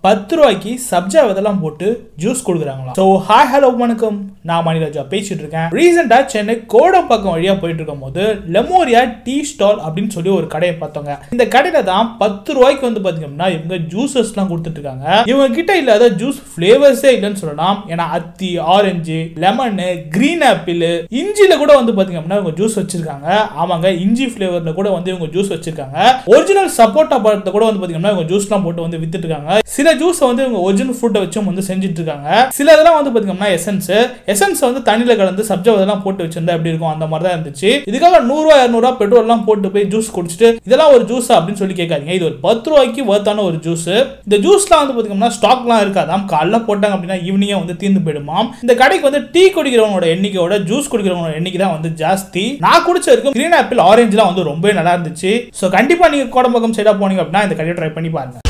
பத்து ரூபாய்க்கு சப்ஜா விதெல்லாம் போட்டு ஜூஸ் கொடுக்குறாங்களாம் ஸோ ஹாய் ஹலோ வணக்கம் நான் மணிராஜா பேசிட்டு இருக்கேன் ரீசெண்டா சென்னை கோடம்பாக்கம் வழியா போயிட்டு இருக்கும் போது லெமோரியா டீ ஸ்டால் அப்படின்னு சொல்லி ஒரு கடையை பார்த்தோங்க இந்த கடையில தான் பத்து ரூபாய்க்கு வந்து பாத்தீங்கன்னா இவங்க ஜூசஸ்லாம் கொடுத்துட்டு இருக்காங்க இவங்க கிட்ட இல்லாத ஜூஸ் ஃபிளேவர்ஸே இல்லைன்னு சொல்லலாம் ஏன்னா அத்தி ஆரஞ்சு லெமனு கிரீன் ஆப்பிள் இஞ்சில கூட வந்து பாத்தீங்கன்னா இவங்க ஜூஸ் வச்சிருக்காங்க ஆமாங்க இஞ்சி ஃபிளேவர்ல கூட வந்து இவங்க ஜூஸ் வச்சிருக்காங்க ஒரிஜினல் சப்போட்டா பழத்தை கூட வந்து பாத்தீங்கன்னா இவங்க ஜூஸ்லாம் போட்டு வந்து வித்துட்டு இருக்காங்க சில ஜூஸ் வந்து இவங்க ஒரிஜினல் ஃப்ரூட்டை வச்சும் வந்து செஞ்சுட்டு இருக்காங்க சில இதெல்லாம் வந்து பாத்தீங்கன்னா எசன்ஸ் எசன்ஸ் வந்து தண்ணியில கலந்து சப்ஜா இதெல்லாம் போட்டு வச்சிருந்தா எப்படி இருக்கும் அந்த மாதிரி தான் இருந்துச்சு இதுக்காக நூறுரூவா இரநூறுவா பெட்ரோல் எல்லாம் போட்டு போய் ஜூஸ் குடிச்சிட்டு இதெல்லாம் ஒரு ஜூஸ் அப்படின்னு சொல்லி கேட்காதீங்க இது ஒரு பத்து ரூபாய்க்கு வர்த்தான ஒரு ஜூஸ் இந்த ஜூஸ்லாம் வந்து பாத்தீங்கன்னா ஸ்டாக்லாம் இருக்காதாம் காலைல போட்டாங்க அப்படின்னா ஈவினிங்கே வந்து தீர்ந்து போயிடுமாம் இந்த கடைக்கு வந்து டீ குடிக்கிறவங்களோட எண்ணிக்கையோட ஜூஸ் குடிக்கிறவங்களோட எண்ணிக்கை தான் வந்து ஜாஸ்தி நான் குடிச்ச வரைக்கும் கிரீன் ஆப்பிள் ஆரஞ்சுலாம் வந்து ரொம்பவே நல்லா இருந்துச்சு ஸோ கண்டிப்பா நீங்க கோடம்பாக்கம் சைடா போனீங்க அப்படின்னா இந்த கடையை ட்ரை பண்ணி பாருங்க